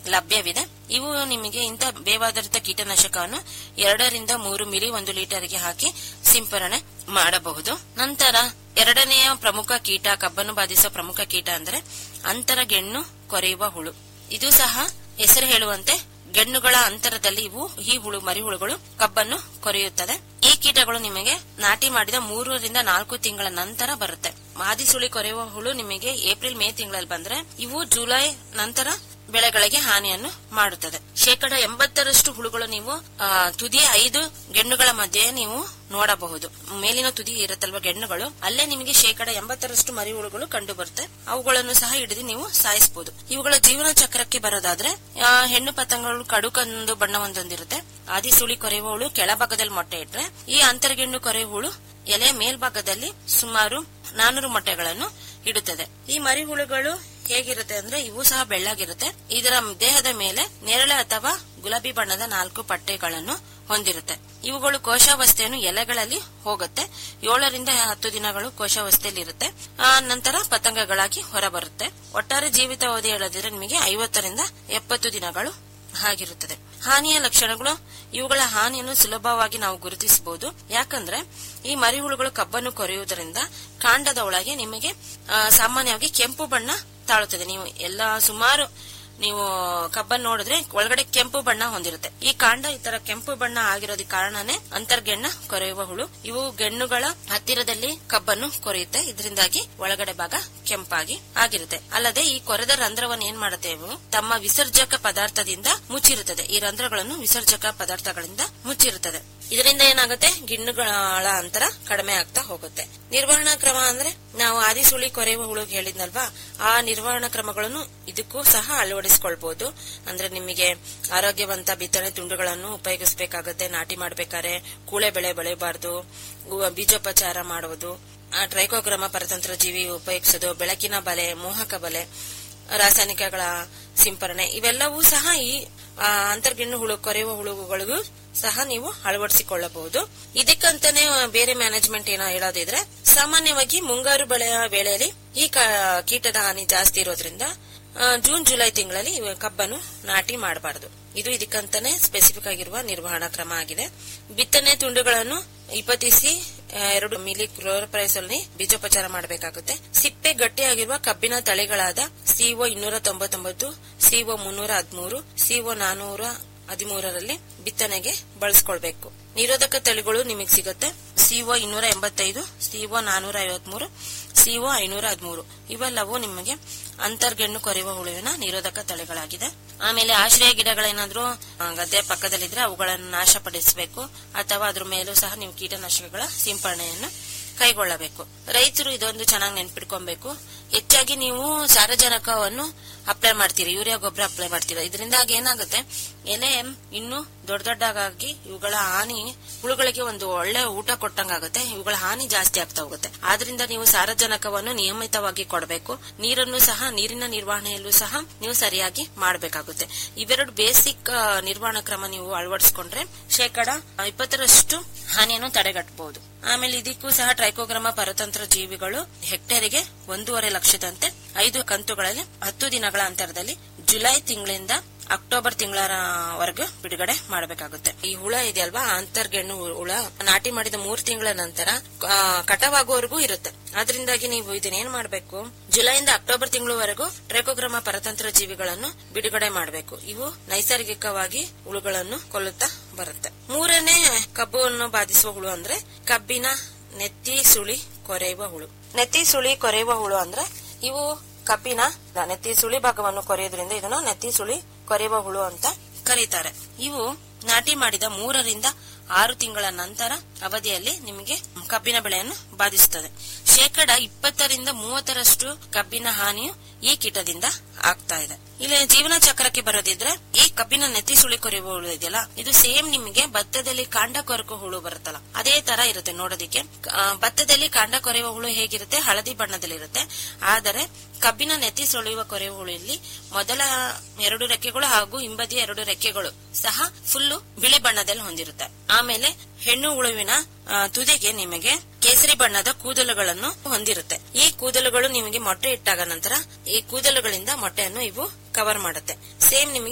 ಲಭ್ಯವಿದೆ ಇವು ನಿಮಗೆ ಇಂಥ ಬೇವಾಧಾರಿತ ಕೀಟನಾಶಕವನ್ನು ಎರಡರಿಂದ ಮೂರು ಮಿಲಿ ಒಂದು ಲೀಟರ್ಗೆ ಹಾಕಿ ಸಿಂಪರಣೆ ಮಾಡಬಹುದು ನಂತರ ಎರಡನೆಯ ಪ್ರಮುಖ ಕೀಟ ಕಬ್ಬನ್ನು ಬಾಧಿಸುವ ಪ್ರಮುಖ ಕೀಟ ಅಂದ್ರೆ ಅಂತರ ಗೆಣ್ಣು ಕೊರೆಯುವ ಹುಳು ಇದು ಸಹ ಹೆಸರು ಹೇಳುವಂತೆ ಗೆಣ್ಣುಗಳ ಅಂತರದಲ್ಲಿ ಇವು ಈ ಹುಳು ಮರಿಹುಳುಗಳು ಕಬ್ಬನ್ನು ಕೊರೆಯುತ್ತದೆ ಈ ಕೀಟಗಳು ನಿಮಗೆ ನಾಟಿ ಮಾಡಿದ ಮೂರರಿಂದ ನಾಲ್ಕು ತಿಂಗಳ ನಂತರ ಬರುತ್ತೆ ಮಾದಿಸುಳಿ ಕೊರೆಯುವ ಹುಳು ನಿಮಗೆ ಏಪ್ರಿಲ್ ಮೇ ತಿಂಗಳಲ್ಲಿ ಬಂದ್ರೆ ಇವು ಜುಲೈ ನಂತರ ಬೆಳೆಗಳಿಗೆ ಹಾನಿಯನ್ನು ಮಾಡುತ್ತದೆ ಶೇಕಡ ಎಂಬತ್ತರಷ್ಟು ಹುಳುಗಳು ನೀವು ಆ, ತುದಿಯ ಐದು ಗೆಣ್ಣುಗಳ ಮಧ್ಯೆ ನೀವು ನೋಡಬಹುದು ಮೇಲಿನ ತುದಿ ಇರುತ್ತಲ್ವ ಗೆಣ್ಣುಗಳು ಅಲ್ಲೇ ನಿಮಗೆ ಶೇಕಡ ಎಂಬತ್ತರಷ್ಟು ಮರಿ ಹುಳುಗಳು ಕಂಡು ಬರುತ್ತೆ ಅವುಗಳನ್ನು ಸಹ ಹಿಡಿದು ನೀವು ಸಾಯಿಸಬಹುದು ಇವುಗಳ ಜೀವನ ಚಕ್ರಕ್ಕೆ ಬರೋದಾದ್ರೆ ಆ, ಹೆಣ್ಣು ಪತಂಗಗಳು ಕಡುಕಂದು ಬಣ್ಣ ಹೊಂದೊಂದಿರುತ್ತೆ ಆದಿ ಸುಳಿ ಕೊರೆಯುವ ಹುಳು ಕೆಳಭಾಗದಲ್ಲಿ ಮೊಟ್ಟೆ ಇಟ್ರೆ ಈ ಅಂತರ್ಗೆಣ್ಣು ಕೊರೆಯುವ ಹುಳು ಎಲೆ ಮೇಲ್ಭಾಗದಲ್ಲಿ ಸುಮಾರು ನಾನೂರು ಮೊಟ್ಟೆಗಳನ್ನು ಇಡುತ್ತದೆ ಈ ಮರಿಹುಳುಗಳು ಹೇಗಿರುತ್ತೆ ಅಂದ್ರೆ ಇವು ಸಹ ಬೆಳ್ಳಗಿರುತ್ತೆ ಇದರ ದೇಹದ ಮೇಲೆ ನೇರಳೆ ಅಥವಾ ಗುಲಾಬಿ ಬಣ್ಣದ ನಾಲ್ಕು ಪಟ್ಟೆಗಳನ್ನು ಹೊಂದಿರುತ್ತೆ ಇವುಗಳು ಕೋಶಾವಸ್ಥೆಯನ್ನು ಎಲೆಗಳಲ್ಲಿ ಹೋಗುತ್ತೆ ಏಳರಿಂದ ಹತ್ತು ದಿನಗಳು ಕೋಶಾವಸ್ಥೆಯಲ್ಲಿ ಇರುತ್ತೆ ಆ ನಂತರ ಪತಂಗಗಳಾಗಿ ಹೊರಬರುತ್ತೆ ಒಟ್ಟಾರೆ ಜೀವಿತಾವಧಿ ಹೇಳದಿದ್ರೆ ನಿಮಗೆ ಐವತ್ತರಿಂದ ಎಪ್ಪತ್ತು ದಿನಗಳು ಆಗಿರುತ್ತದೆ ಹಾನಿಯ ಲಕ್ಷಣಗಳು ಇವುಗಳ ಹಾನಿಯನ್ನು ಸುಲಭವಾಗಿ ನಾವು ಗುರುತಿಸಬಹುದು ಯಾಕಂದ್ರೆ ಈ ಮರಿಹುಳುಗಳು ಕಬ್ಬನ್ನು ಕೊರೆಯುವುದರಿಂದ ಕಾಂಡದ ಒಳಗೆ ನಿಮಗೆ ಆ, ಸಾಮಾನ್ಯವಾಗಿ ಕೆಂಪು ಬಣ್ಣ ತಾಳುತ್ತದೆ ನೀವು ಎಲ್ಲ ಸುಮಾರು ನೀವು ಕಬ್ಬನ್ನು ನೋಡಿದ್ರೆ ಒಳಗಡೆ ಕೆಂಪು ಬಣ್ಣ ಹೊಂದಿರುತ್ತೆ ಈ ಕಾಂಡ ಈ ತರ ಕೆಂಪು ಬಣ್ಣ ಆಗಿರೋದಕ್ಕೆ ಕಾರಣನೇ ಅಂತರ್ಗೆಣ್ಣ ಕೊರೆಯುವ ಹುಳು ಇವು ಗೆಣ್ಣುಗಳ ಹತ್ತಿರದಲ್ಲಿ ಕಬ್ಬನ್ನು ಕೊರೆಯುತ್ತೆ ಇದರಿಂದಾಗಿ ಒಳಗಡೆ ಭಾಗ ಕೆಂಪಾಗಿ ಆಗಿರುತ್ತೆ ಅಲ್ಲದೆ ಈ ಕೊರೆದ ರಂಧ್ರವನ್ನು ಏನ್ ಮಾಡುತ್ತೆ ಇವು ತಮ್ಮ ವಿಸರ್ಜಕ ಪದಾರ್ಥದಿಂದ ಮುಚ್ಚಿರುತ್ತದೆ ಈ ರಂಧ್ರಗಳನ್ನು ವಿಸರ್ಜಕ ಪದಾರ್ಥಗಳಿಂದ ಮುಚ್ಚಿರುತ್ತದೆ ಇದರಿಂದ ಏನಾಗುತ್ತೆ ಗಿಣ್ಣುಗಳ ಅಂತರ ಕಡಿಮೆ ಆಗ್ತಾ ಹೋಗುತ್ತೆ ನಿರ್ವಹಣಾ ಕ್ರಮ ಅಂದ್ರೆ ನಾವು ಆದಿಸುಳಿ ಕೊರೆಯುವ ಹುಳು ಹೇಳಿದ್ನಲ್ವಾ ಆ ನಿರ್ವಹಣಾ ಕ್ರಮಗಳನ್ನು ಇದಕ್ಕೂ ಸಹ ಅಳವಡಿಸಿಕೊಳ್ಬಹುದು ಅಂದ್ರೆ ನಿಮಗೆ ಆರೋಗ್ಯವಂತ ಬಿತ್ತನೆ ತುಂಡುಗಳನ್ನು ಉಪಯೋಗಿಸಬೇಕಾಗುತ್ತೆ ನಾಟಿ ಮಾಡ್ಬೇಕಾದ್ರೆ ಕೂಳೆ ಬೆಳೆ ಬೆಳೆಯಬಾರದು ಬೀಜೋಪಚಾರ ಮಾಡುವುದು ಆ, ಟ್ರೈಕೋಗ್ರಾಮ ಪರತಂತ್ರ ಜೀವಿ ಉಪಯೋಗಿಸೋದು ಬೆಳಕಿನ ಬಲೆ ಮೋಹಕ ಬಲೆ ರಾಸಾಯನಿಕಗಳ ಸಿಂಪರಣೆ ಇವೆಲ್ಲವೂ ಸಹ ಈ ಆ, ಅಂತರ್ಗಿಣ್ಣು ಹುಳು ಕೊರೆಯುವ ಹುಳುಗಳಿಗೂ ಸಹ ನೀವು ಅಳವಡಿಸಿಕೊಳ್ಳಬಹುದು ಇದಕ್ಕಂತಾನೆ ಬೇರೆ ಮ್ಯಾನೇಜ್ಮೆಂಟ್ ಏನೋ ಹೇಳೋದಿದ್ರೆ ಸಾಮಾನ್ಯವಾಗಿ ಮುಂಗಾರು ಬೆಳೆಯ ವೇಳೆಯಲ್ಲಿ ಈ ಕ- ಕೀಟದ ಹಾನಿ ಜಾಸ್ತಿ ಇರೋದ್ರಿಂದ ಆ, ಜೂನ್ ಜುಲೈ ತಿಂಗಳಲ್ಲಿ ಇವ ಕಬ್ಬನ್ನು ನಾಟಿ ಮಾಡಬಾರದು ಇದು ಇದಕ್ಕಂತಾನೆ ಸ್ಪೆಸಿಫಿಕ್ ಆಗಿರುವ ನಿರ್ವಹಣಾ ಕ್ರಮ ಆಗಿದೆ ಬಿತ್ತನೆ ತುಂಡುಗಳನ್ನು ಇಪ್ಪತ್ತಿಸಿ ಆ, ಎರಡು ಮಿಲಿ ಕ್ಲೋರೋಪ್ರೈಸ್ ಅಲ್ಲಿ ಬೀಜೋಪಚಾರ ಮಾಡಬೇಕಾಗುತ್ತೆ ಸಿಪ್ಪೆ ಗಟ್ಟಿಯಾಗಿರುವ ಕಬ್ಬಿನ ತಳಿಗಳಾದ ಸಿಒ ಇನ್ನೂರ ತೊಂಬತ್ತೊಂಬತ್ತು ಸಿಒ ಮುನ್ನೂರ ಹದಿಮೂರು ಸಿಒ ನಾನೂರ ಹದಿಮೂರರಲ್ಲಿ ಬಿತ್ತನೆಗೆ ಬಳಸ್ಕೊಳ್ಬೇಕು ನಿರೋಧಕ ತಳಿಗಳು ನಿಮಗೆ ಸಿಗುತ್ತೆ ಸಿಒ ಇನ್ನೂರ ಎಂಬತ್ತೈದು ಸಿಒ ನಾನೂರ ಐವತ್ಮೂರು ಸಿಒ ಐನೂರ ಹದಿಮೂರು ಇವೆಲ್ಲವೂ ನಿಮಗೆ ಅಂತರ್ಗೆಣ್ಣು ಕೊರೆಯುವ ಹುಳುವಿನ ನಿರೋಧಕ ತಳಿಗಳಾಗಿದೆ ಆಮೇಲೆ ಆಶ್ರಯ ಗಿಡಗಳೇನಾದ್ರೂ ಆ, ಗದ್ದೆ ಪಕ್ಕದಲ್ಲಿದ್ರೆ ಅವುಗಳನ್ನು ನಾಶಪಡಿಸಬೇಕು ಅಥವಾ ಅದ್ರ ಮೇಲೂ ಸಹ ನೀವು ಕೀಟನಾಶಕಗಳ ಸಿಂಪರಣೆಯನ್ನು ಕೈಗೊಳ್ಳಬೇಕು ರೈತರು ಇದೊಂದು ಚೆನ್ನಾಗಿ ನೆನ್ಪಿಟ್ಕೊಬೇಕು ಹೆಚ್ಚಾಗಿ ನೀವು ಸಾರಜನಕವನ್ನು ಅಪ್ಲೈ ಮಾಡ್ತೀರಿ ಯೂರಿಯಾ ಗೊಬ್ಬರ ಅಪ್ಲೈ ಮಾಡ್ತೀರಾ ಇದರಿಂದಾಗಿ ಏನಾಗುತ್ತೆ ಎಲೆ ಇನ್ನು ದೊಡ್ಡ ದೊಡ್ಡದಾಗಿ ಇವುಗಳ ಹಾನಿ ಹುಳುಗಳಿಗೆ ಒಂದು ಒಳ್ಳೆ ಊಟ ಕೊಟ್ಟಂಗಾಗುತ್ತೆ ಇವುಗಳ ಹಾನಿ ಜಾಸ್ತಿ ಆಗ್ತಾ ಹೋಗುತ್ತೆ ಆದ್ರಿಂದ ನೀವು ಸಾರಜನಕವನ್ನು ನಿಯಮಿತವಾಗಿ ಕೊಡಬೇಕು ನೀರನ್ನು ಸಹ ನೀರಿನ ನಿರ್ವಹಣೆಯಲ್ಲೂ ಸಹ ನೀವು ಸರಿಯಾಗಿ ಮಾಡಬೇಕಾಗುತ್ತೆ ಇವೆರಡು ಬೇಸಿಕ್ ನಿರ್ವಹಣಾ ಕ್ರಮ ನೀವು ಅಳವಡಿಸಿಕೊಂಡ್ರೆ ಶೇಕಡ ಇಪ್ಪತ್ತರಷ್ಟು ಹಾನಿಯನ್ನು ತಡೆಗಟ್ಟಬಹುದು ಆಮೇಲೆ ಇದಕ್ಕೂ ಸಹ ಟ್ರೈಕೋಗ್ರಾಮ ಪರತಂತ್ರ ಜೀವಿಗಳು ಹೆಕ್ಟೇರಿಗೆ ಒಂದೂವರೆ ಲಕ್ಷದಂತೆ ಐದು ಕಂತುಗಳಲ್ಲಿ ಹತ್ತು ದಿನಗಳ ಅಂತರದಲ್ಲಿ ಜುಲೈ ತಿಂಗಳಿಂದ ಅಕ್ಟೋಬರ್ ತಿಂಗಳವರೆಗೂ ಬಿಡುಗಡೆ ಮಾಡಬೇಕಾಗುತ್ತೆ ಈ ಹುಳ ಇದೆಯಲ್ವಾ ಅಂತರ್ಗೆಣ್ಣು ಹುಳ ನಾಟಿ ಮಾಡಿದ ಮೂರ್ ತಿಂಗಳ ನಂತರ ಆ, ಕಟಾವಾಗುವವರೆಗೂ ಇರುತ್ತೆ ಅದರಿಂದಾಗಿ ನೀವು ಇದನ್ನೇನ್ ಮಾಡಬೇಕು ಜುಲೈಯಿಂದ ಅಕ್ಟೋಬರ್ ತಿಂಗಳವರೆಗೂ ಟ್ರೈಕೋಗ್ರಾಮ ಪರತಂತ್ರ ಜೀವಿಗಳನ್ನು ಬಿಡುಗಡೆ ಮಾಡಬೇಕು ಇವು ನೈಸರ್ಗಿಕವಾಗಿ ಹುಳುಗಳನ್ನು ಕೊಲ್ಲುತ್ತಾ ಬರುತ್ತೆ ಮೂರನೇ ಕಬ್ಬನ್ನು ಬಾಧಿಸುವ ಹುಳು ಅಂದ್ರೆ ಕಬ್ಬಿನ ನೆತ್ತಿ ಸುಳಿ ಕೊರೆಯುವ ಹುಳು ನೆತ್ತಿ ಸುಳಿ ಕೊರೆಯುವ ಹುಳು ಅಂದ್ರೆ ಇವು ಕಬ್ಬಿನ ನೆತ್ತಿ ಸುಳಿ ಭಾಗವನ್ನು ಕೊರೆಯೋದ್ರಿಂದ ಇದನ್ನು ನೆತ್ತಿ ಸುಳಿ ಕೊರೆಯುವ ಹುಳು ಅಂತ ಕರೀತಾರೆ ಇವು ನಾಟಿ ಮಾಡಿದ ಮೂರರಿಂದ ಆರು ತಿಂಗಳ ನಂತರ ಅವಧಿಯಲ್ಲಿ ನಿಮಗೆ ಕಬ್ಬಿನ ಬೆಳೆಯನ್ನು ಬಾಧಿಸುತ್ತದೆ ಶೇಕಡ ಇಪ್ಪತ್ತರಿಂದ ಮೂವತ್ತರಷ್ಟು ಕಬ್ಬಿನ ಹಾನಿಯು ಈ ಕೀಟದಿಂದ ಆಗ್ತಾ ಇದೆ ಇಲ್ಲಿ ಜೀವನ ಚಕ್ರಕ್ಕೆ ಬರೋದಿದ್ರೆ ಈ ಕಬ್ಬಿನ ನೆತ್ತಿ ಸುಳಿ ಕೊರೆಯುವ ಹುಳು ಇದೆಯಲ್ಲ ಇದು ಸೇಮ್ ನಿಮಗೆ ಭತ್ತದಲ್ಲಿ ಕಾಂಡ ಕೊರಕೋ ಹುಳು ಬರುತ್ತಲ್ಲ ಅದೇ ತರ ಇರುತ್ತೆ ನೋಡೋದಿಕ್ಕೆ ಆ, ಭತ್ತದಲ್ಲಿ ಕಾಂಡ ಕೊರೆಯುವ ಹುಳು ಹೇಗಿರುತ್ತೆ ಹಳದಿ ಬಣ್ಣದಲ್ಲಿರುತ್ತೆ ಆದರೆ ಕಬ್ಬಿನ ನೆತ್ತಿ ಸುಳಿಯುವ ಕೊರೆಯುವ ಹುಳು ಇಲ್ಲಿ ಮೊದಲ ಎರಡು ರೆಕ್ಕೆಗಳು ಹಾಗೂ ಹಿಂಬದಿಯ ಎರಡು ರೆಕ್ಕೆಗಳು ಸಹ ಫುಲ್ಲು ಬಿಳಿ ಬಣ್ಣದಲ್ಲಿ ಹೊಂದಿರುತ್ತೆ ಆಮೇಲೆ ಹೆಣ್ಣು ಹುಳುವಿನ ಆ, ತುದಿಗೆ ನಿಮಗೆ ಕೇಸರಿ ಬಣ್ಣದ ಕೂದಲುಗಳನ್ನು ಹೊಂದಿರುತ್ತೆ ಈ ಕೂದಲುಗಳು ನಿಮಗೆ ಮೊಟ್ಟೆ ಇಟ್ಟಾಗ ನಂತರ ಈ ಕೂದಲುಗಳಿಂದ ಮೊಟ್ಟೆಯನ್ನು ಇವು ಕವರ್ ಮಾಡುತ್ತೆ ಸೇಮ್ ನಿಮಗೆ